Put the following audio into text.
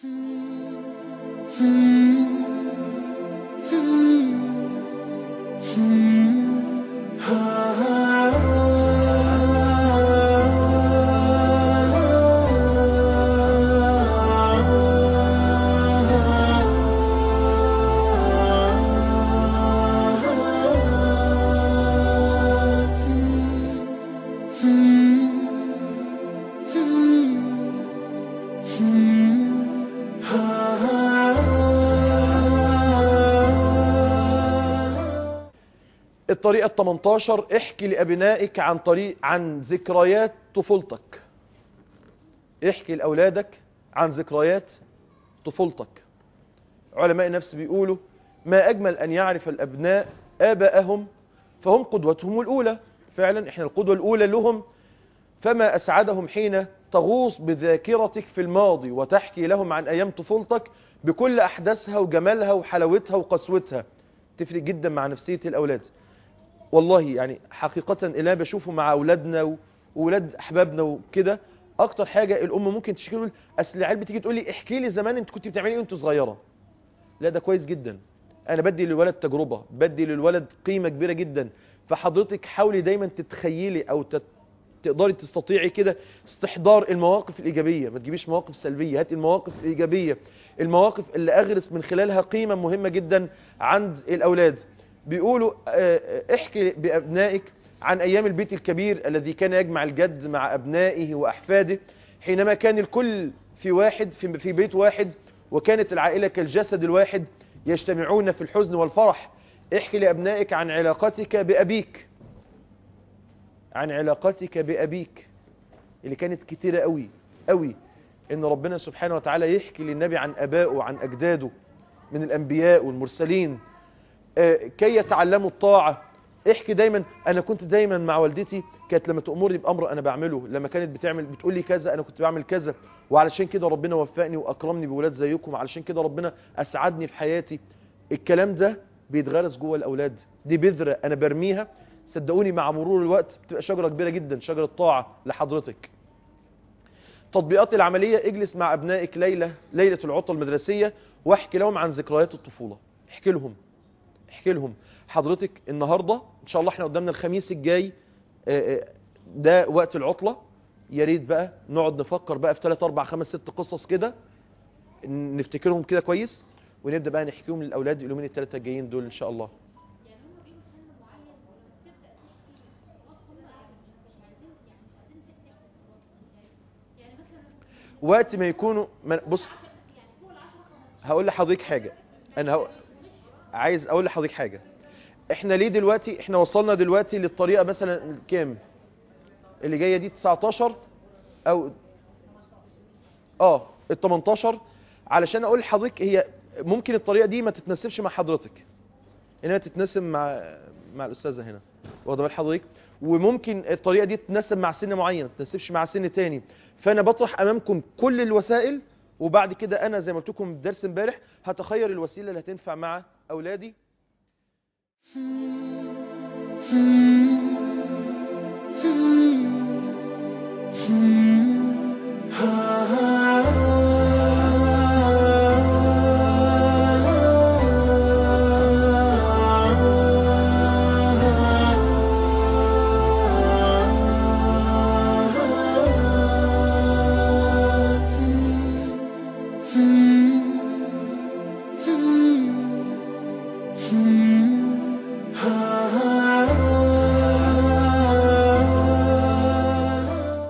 الطريقة 18 احكي لأبنائك عن طريق عن ذكريات طفولتك احكي لأولادك عن ذكريات طفولتك علماء النفس بيقولوا ما أجمل أن يعرف الأبناء آباءهم فهم قدوتهم الأولى فعلا احنا القدوة الأولى لهم فما أسعدهم حين تغوص بذاكرتك في الماضي وتحكي لهم عن أيام طفولتك بكل أحداثها وجمالها وحلاوتها وقسوتها تفرق جدا مع نفسية الأولاد والله يعني حقيقة اللي أنا بشوفه مع أولادنا وأولاد أحبابنا وكده أكتر حاجة الأم ممكن تشكي تقول أصل العيال بتيجي تقول لي احكي لي زمان أنت كنت بتعملي إيه وأنت صغيرة لا ده كويس جدا أنا بدي للولد تجربة بدي للولد قيمة كبيرة جدا فحضرتك حاولي دايما تتخيلي أو تت... تقدري تستطيعي كده استحضار المواقف الإيجابية ما تجيبيش مواقف سلبية هاتي المواقف الإيجابية المواقف اللي أغرس من خلالها قيمة مهمة جدا عند الأولاد بيقولوا احكي بأبنائك عن أيام البيت الكبير الذي كان يجمع الجد مع أبنائه وأحفاده حينما كان الكل في واحد في, في بيت واحد وكانت العائلة كالجسد الواحد يجتمعون في الحزن والفرح احكي لأبنائك عن علاقتك بأبيك عن علاقتك بأبيك اللي كانت كتيرة قوي قوي ان ربنا سبحانه وتعالى يحكي للنبي عن أبائه وعن أجداده من الأنبياء والمرسلين كي يتعلموا الطاعة احكي دايما انا كنت دايما مع والدتي كانت لما تأمرني بأمر انا بعمله لما كانت بتعمل بتقول لي كذا انا كنت بعمل كذا وعلشان كده ربنا وفقني واكرمني بولاد زيكم علشان كده ربنا اسعدني في حياتي الكلام ده بيتغرس جوه الاولاد دي بذرة انا برميها صدقوني مع مرور الوقت بتبقى شجرة كبيرة جدا شجرة طاعة لحضرتك تطبيقات العملية اجلس مع ابنائك ليلة ليلة العطلة المدرسية واحكي لهم عن ذكريات الطفولة احكي لهم احكي لهم حضرتك النهاردة ان شاء الله احنا قدامنا الخميس الجاي ده وقت العطلة يا ريت بقى نقعد نفكر بقى في 3 4 5 6 قصص كده نفتكرهم كده كويس ونبدا بقى نحكيهم للاولاد اليومين الثلاثه الجايين دول ان شاء الله وقت ما يكونوا بص هقول لحضرتك حاجه انا هقول عايز اقول لحضرتك حاجه احنا ليه دلوقتي احنا وصلنا دلوقتي للطريقه مثلا كام اللي جايه دي 19 او اه ال 18 علشان اقول لحضرتك هي ممكن الطريقه دي ما تتناسبش مع حضرتك انها تتناسب مع مع الاستاذه هنا واخده بال حضرتك وممكن الطريقه دي تتناسب مع سن معين ما تتناسبش مع سن تاني فانا بطرح امامكم كل الوسائل وبعد كده انا زي ما قلت لكم في درس امبارح هتخير الوسيله اللي هتنفع مع اولادي Hmm.